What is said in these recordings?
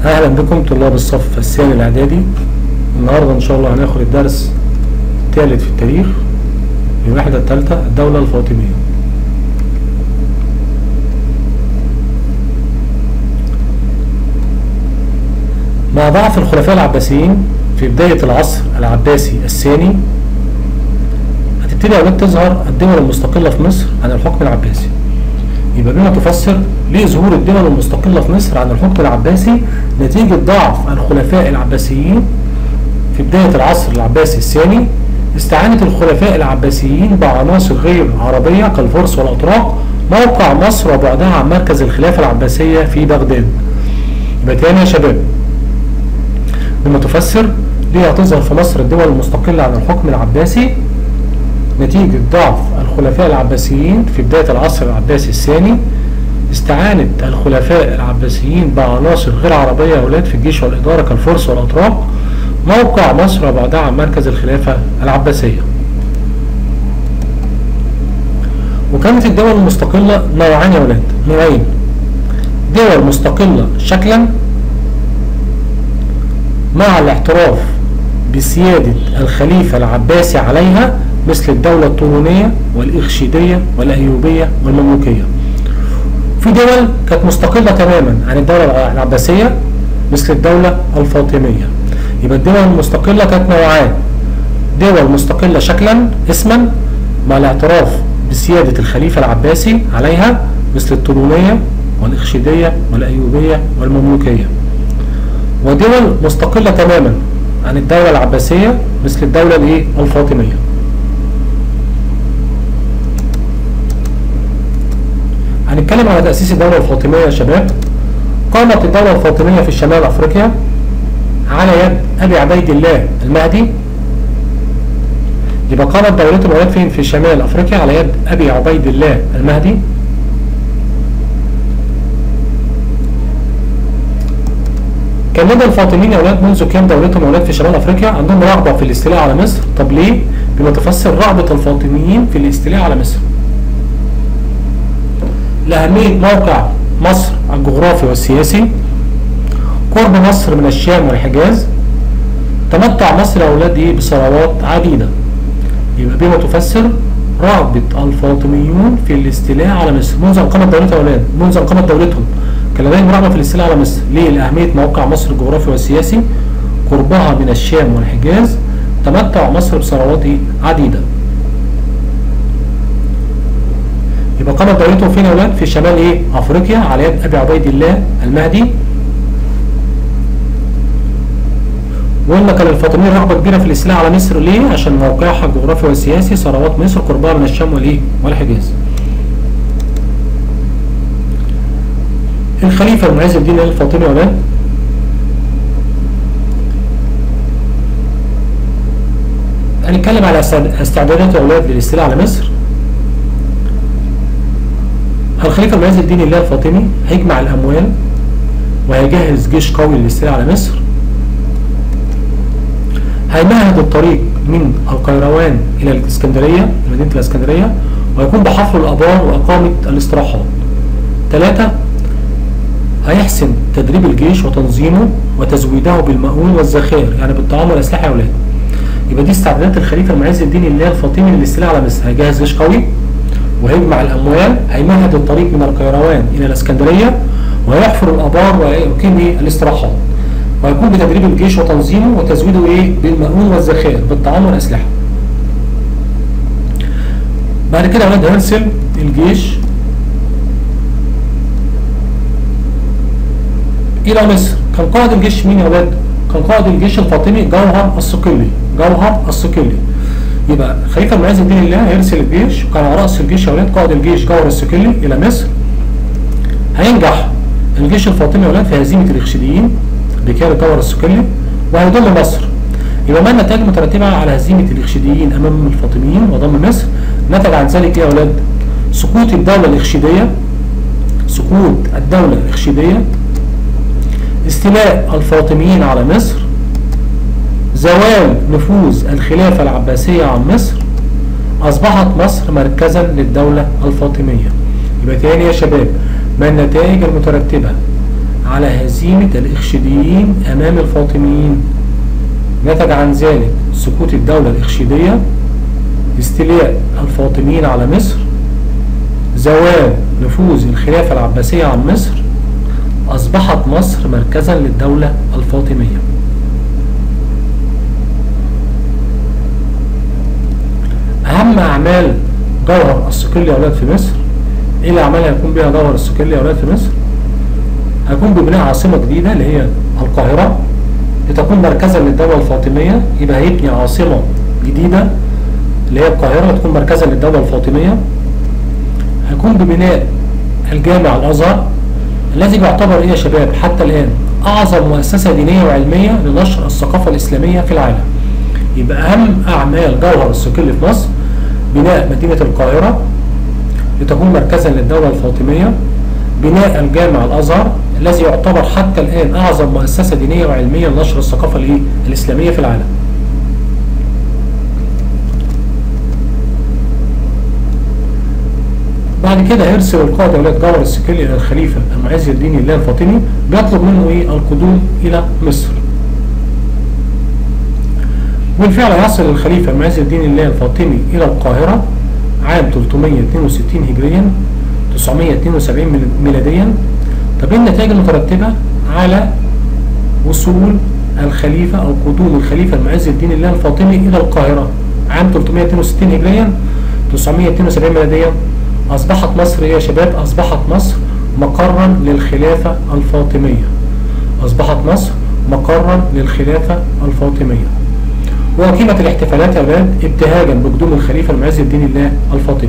اهلا بكم طلاب الصف الثاني الاعدادي النهارده ان شاء الله هناخد الدرس الثالث في التاريخ الوحدة الثالثة الدولة الفاطمية مع ضعف الخلفاء العباسيين في بداية العصر العباسي الثاني هتبتدي يا أولاد تظهر الدول المستقلة في مصر عن الحكم العباسي يبقى بما تفسر ليه ظهور الدول المستقلة في مصر عن الحكم العباسي نتيجة ضعف الخلفاء العباسيين في بداية العصر العباسي الثاني استعانة الخلفاء العباسيين بعناصر غير عربية كالفرس والأتراك موقع مصر وبعدها عن مركز الخلافة العباسية في بغداد يبقى تاني يا شباب بما تفسر ليه هتظهر في مصر الدول المستقلة عن الحكم العباسي نتيجة ضعف الخلفاء العباسيين في بداية العصر العباسي الثاني استعانة الخلفاء العباسيين بعناصر غير عربية يا أولاد في الجيش والإدارة كالفرس والأتراك موقع مصر وبعدها عن مركز الخلافة العباسية وكانت الدول المستقلة نوعين يا ولاد نوعين دول مستقلة شكلا مع الاعتراف بسيادة الخليفة العباسي عليها مثل الدولة الطولونية والإخشيدية والأيوبية والمملوكية في دول كانت مستقلة تماما عن الدولة العباسية مثل الدولة الفاطمية يبقى الدول المستقلة كانت نوعان دول مستقلة شكلا اسما مع الاعتراف بسيادة الخليفة العباسي عليها مثل الطولونية والإخشيدية والأيوبية والمملوكية ودول مستقلة تماما عن الدولة العباسية مثل الدولة الايه الفاطمية هنتكلم على تأسيس الدولة الفاطمية يا شباب قامت الدولة الفاطمية في شمال أفريقيا على يد أبي عبيد الله المهدي يبقى قامت دولته الولاد فين في شمال أفريقيا على يد أبي عبيد الله المهدي كان لدى الفاطميين يا اولاد منذ قيام دولتهم يا اولاد في شمال افريقيا عندهم رغبه في الاستيلاء على مصر، طب ليه؟ بما تفسر رغبه الفاطميين في الاستيلاء على مصر. لأهمية موقع مصر الجغرافي والسياسي قرب مصر من الشام والحجاز تمتع مصر يا أولاد إيه بثروات عديدة يبقى بما تفسر رغبة الفاطميون في الاستيلاء على مصر منذ أن قامت دولتهم يا أولاد منذ أن قامت دولتهم كان لديهم رغبة في الاستيلاء على مصر ليه؟ لأهمية موقع مصر الجغرافي والسياسي قربها من الشام والحجاز تمتع مصر بثروات إيه عديدة يبقى قامت دولتهم فين يا اولاد؟ في شمال ايه؟ افريقيا على يد ابي عبيد الله المهدي. وقلنا كان الفاطميين رغبه كبيره في الاستيلاء على مصر ليه؟ عشان موقعها الجغرافي والسياسي ثروات مصر قربها من الشام والايه؟ والحجاز. الخليفه المعز الدين الفاطمي يا اولاد هنتكلم على استعدادات الاولاد للاستيلاء على مصر الخليفة المعز الدين الله الفاطمي هيجمع الأموال وهيجهز جيش قوي للاستيلاء على مصر هيمهد الطريق من القيروان إلى الإسكندرية مدينة الإسكندرية ويكون بحفر الآبار وإقامة الاستراحات ثلاثة هيحسن تدريب الجيش وتنظيمه وتزويده بالمؤون والذخائر يعني بالطعام والأسلحة يا أولاد يبقى دي استعدادات الخليفة المعز الدين الله الفاطمي للاستيلاء على مصر هيجهز جيش قوي وهيجمع الاموال هيمهد الطريق من القيروان الى الاسكندريه ويحفر الابار ويقيم ايه الاستراحات ويقوم بتدريب الجيش وتنظيمه وتزويده ايه بالمؤون والذخائر بالطعام والاسلحه بعد كده اولاد هيرسل الجيش الى مصر كان قائد الجيش مين يا اولاد كان قائد الجيش الفاطمي جوهر الصقلي جوهر الصقلي يبقى خليفه المعز الدين الله هيرسل الجيش وكان على راس الجيش يا اولاد قائد الجيش جوهر الصقلي الى مصر هينجح الجيش الفاطمي يا اولاد في هزيمه الاخشيديين بكار جوهر الصقلي وهيضم مصر يبقى ما النتائج المترتبه على هزيمه الاخشيديين امام الفاطميين وضم مصر نتج عن ذلك ايه يا اولاد؟ سقوط الدوله الاخشيديه سقوط الدوله الاخشيديه استيلاء الفاطميين على مصر زوال نفوذ الخلافة العباسية عن مصر أصبحت مصر مركزا للدولة الفاطمية يبقى تاني يا شباب ما النتائج المترتبة على هزيمة الإخشيديين أمام الفاطميين نتج عن ذلك سقوط الدولة الإخشيدية استيلاء الفاطميين على مصر زوال نفوذ الخلافة العباسية عن مصر أصبحت مصر مركزا للدولة الفاطمية أهم أعمال جوهر الصقلي يا أولاد في مصر إيه الأعمال اللي هيكون بها جوهر الصقلي يا أولاد في مصر؟ هيكون ببناء عاصمة جديدة اللي هي القاهرة لتكون مركزا للدولة الفاطمية يبقى هيبني عاصمة جديدة اللي هي القاهرة تكون مركزا للدولة الفاطمية هيكون ببناء الجامع الأزهر الذي بيعتبر إيه يا شباب حتى الآن أعظم مؤسسة دينية وعلمية لنشر الثقافة الإسلامية في العالم يبقى أهم أعمال جوهر الصقلي في مصر بناء مدينة القاهرة لتكون مركزا للدولة الفاطمية بناء الجامع الأزهر الذي يعتبر حتى الآن أعظم مؤسسة دينية وعلمية لنشر الثقافة الإيه؟ الإسلامية في العالم بعد كده يرسل القائد أولاد جوهر الصقلي إلى الخليفة المعز الدين الله الفاطمي بيطلب منه إيه القدوم إلى مصر بالفعل يصل الخليفة معز الدين الله الفاطمي إلى القاهرة عام 362 هجريا 972 ميلاديا طب ايه النتائج المترتبة على وصول الخليفة أو قدوم الخليفة المعز الدين الله الفاطمي إلى القاهرة عام 362 هجريا 972 ميلاديا أصبحت مصر إيه يا شباب أصبحت مصر مقرا للخلافة الفاطمية أصبحت مصر مقرا للخلافة الفاطمية وأقيمت الاحتفالات يا أولاد ابتهاجا بقدوم الخليفة المعز الدين الله الفاطمي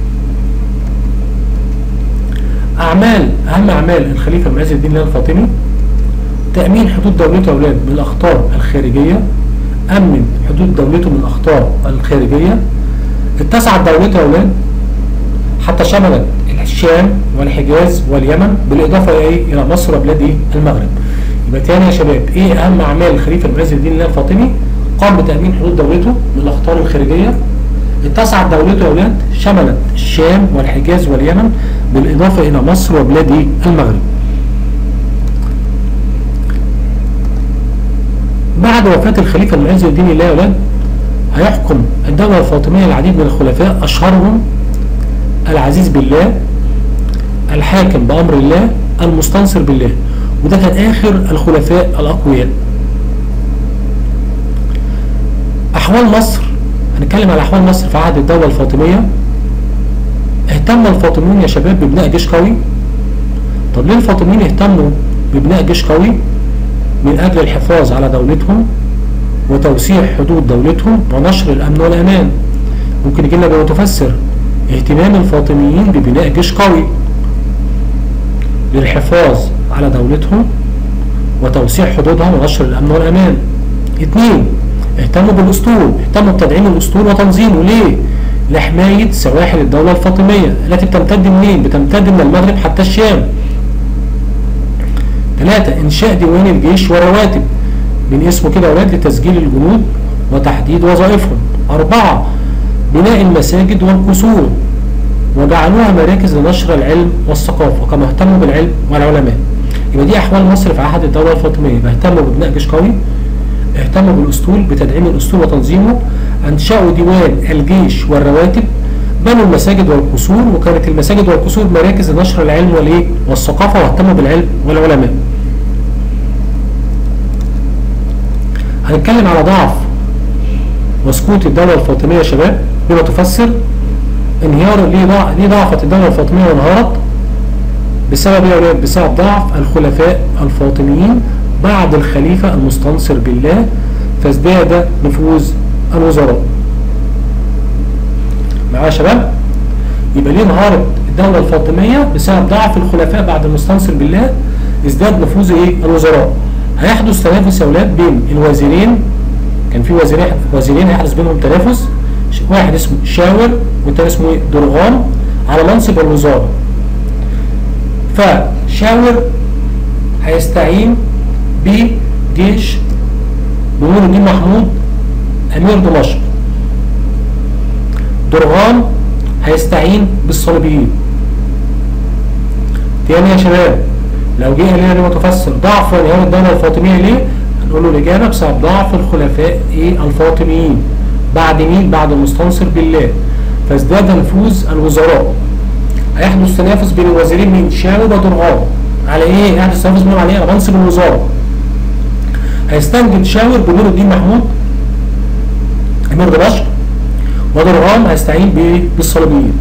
أعمال أهم أعمال الخليفة المعز الدين الله الفاطمي تأمين حدود دولته يا أولاد من الأخطار الخارجية أمن حدود دولته من الأخطار الخارجية اتسعت دولته يا أولاد حتى شملت الشام والحجاز واليمن بالإضافة إيه إلى مصر وبلاد إيه المغرب يبقى تاني يا شباب إيه أهم أعمال الخليفة المعز الدين الله الفاطمي قام بتأمين حدود دولته من الأخطار الخارجية اتسعت دولته يا أولاد شملت الشام والحجاز واليمن بالإضافة إلى مصر وبلاد إيه المغرب بعد وفاة الخليفة المعز الدين الله يا أولاد هيحكم الدولة الفاطمية العديد من الخلفاء أشهرهم العزيز بالله الحاكم بأمر الله المستنصر بالله وده كان آخر الخلفاء الأقوياء أحوال مصر هنتكلم على أحوال مصر في عهد الدولة الفاطمية اهتم الفاطميون يا شباب ببناء جيش قوي طب ليه الفاطميين اهتموا ببناء جيش قوي من أجل الحفاظ على دولتهم وتوسيع حدود دولتهم ونشر الأمن والأمان ممكن يجي لنا بمتفسر اهتمام الفاطميين ببناء جيش قوي للحفاظ على دولتهم وتوسيع حدودها ونشر الأمن والأمان اثنين اهتموا بالأسطول اهتموا بتدعيم الأسطول وتنظيمه ليه؟ لحماية سواحل الدولة الفاطمية التي بتمتد منين؟ بتمتد من المغرب حتى الشام ثلاثة إنشاء ديوان الجيش ورواتب من اسمه كده أولاد لتسجيل الجنود وتحديد وظائفهم أربعة بناء المساجد والقصور وجعلوها مراكز لنشر العلم والثقافة كما اهتموا بالعلم والعلماء يبقى دي أحوال مصر في عهد الدولة الفاطمية اهتموا ببناء جيش قوي اهتموا بالأسطول بتدعيم الأسطول وتنظيمه أنشأوا ديوان الجيش والرواتب بنوا المساجد والقصور وكانت المساجد والقصور مراكز لنشر العلم والايه والثقافة واهتموا بالعلم والعلماء هنتكلم على ضعف وسقوط الدولة الفاطمية يا شباب بما تفسر انهيار ليه ضع... ليه ضعفت الدولة الفاطمية وانهارت بسبب ايه بسبب ضعف الخلفاء الفاطميين بعد الخليفة المستنصر بالله فازداد نفوذ الوزراء معايا يا شباب يبقى ليه انهارت الدولة الفاطمية بسبب ضعف الخلفاء بعد المستنصر بالله ازداد نفوذ ايه الوزراء هيحدث تنافس يا اولاد بين الوزيرين كان في وزيرين وزيرين هيحدث بينهم تنافس واحد اسمه شاور والتاني اسمه ايه درغام على منصب الوزارة فشاور هيستعين بجيش بنور الدين محمود امير دمشق درغام هيستعين بالصليبيين تاني يا شباب لو جه قال لنا تفسر ضعف وانهيار الدوله الفاطميه ليه؟ هنقول له الاجابه بسبب ضعف الخلفاء ايه الفاطميين بعد مين؟ بعد المستنصر بالله فازداد نفوذ الوزراء هيحدث تنافس بين الوزيرين من شاوي ودرغام على ايه؟ يحدث تنافس بينهم على ايه؟ منصب الوزاره هيستنجد شاور بنور الدين محمود امير دمشق ودرغام هيستعين ب- بالصليبيين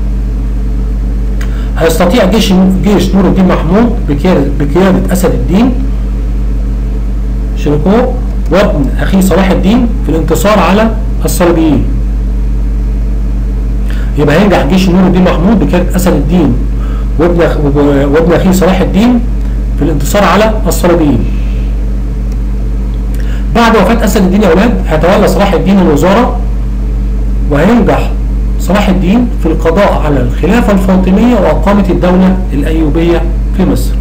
هيستطيع جيش جيش نور الدين محمود بقيادة بقيادة أسد الدين شركو وابن أخيه صلاح الدين في الانتصار على الصليبيين يبقى هينجح جيش نور الدين محمود بقيادة أسد الدين وابن أخ- وابن أخيه صلاح الدين في الانتصار على الصليبيين بعد وفاة أسد الدين يا أولاد هيتولى صلاح الدين الوزارة وهينجح صلاح الدين في القضاء على الخلافة الفاطمية وإقامة الدولة الأيوبية في مصر.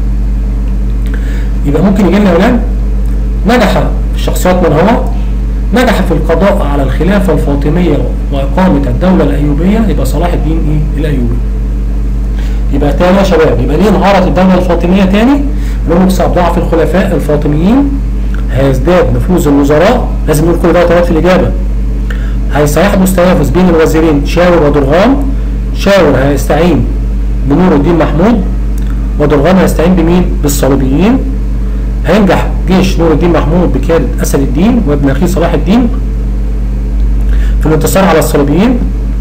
يبقى ممكن يجي لنا يا أولاد نجح في الشخصيات من هو نجح في القضاء على الخلافة الفاطمية وإقامة الدولة الأيوبية يبقى صلاح الدين إيه؟ الأيوبي. يبقى تاني يا شباب يبقى ليه انهارت الدولة الفاطمية تاني؟ لهم بسبب ضعف الخلفاء الفاطميين هيزداد نفوذ الوزراء لازم نقول كل ده وطلعت في الإجابة. هيحدث تنافس بين الوزيرين شاور ودرغام شاور هيستعين بنور الدين محمود ودرغام هيستعين بمين؟ بالصليبيين هينجح جيش نور الدين محمود بقيادة أسد الدين وابن أخيه صلاح الدين في الانتصار على الصليبيين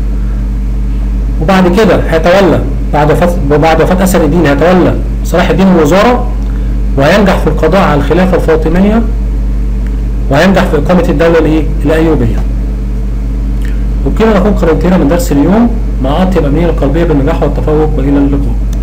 وبعد كده هيتولى بعد وفاة بعد وفاة أسد الدين هيتولى صلاح الدين الوزارة وهينجح في القضاء على الخلافة الفاطمية وهينجح في إقامة الدولة الإيه؟ الأيوبية. وبكده نكون قرأتنا من درس اليوم مع أطيب أمنية القلبية بالنجاح والتفوق وإلى اللقاء